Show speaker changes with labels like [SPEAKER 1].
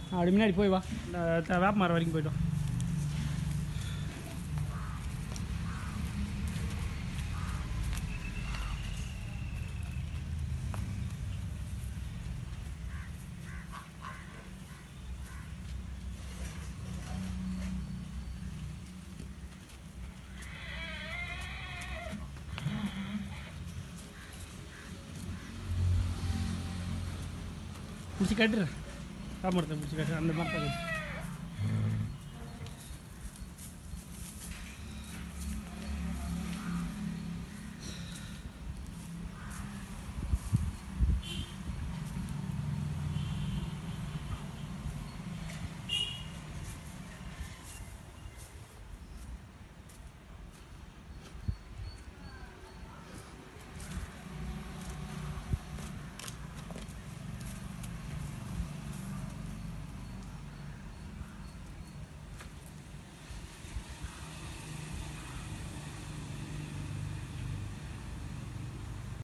[SPEAKER 1] அப்படி முன்னாடி போய் வா இந்த த- வேப்ப மரம் வரைக்கும் போய்ட்டு வா பிடிச்சி கட்டுற வேப்ப மரத்தை பிடிச்சி கட்டுற அந்த மரத்தை கட்டு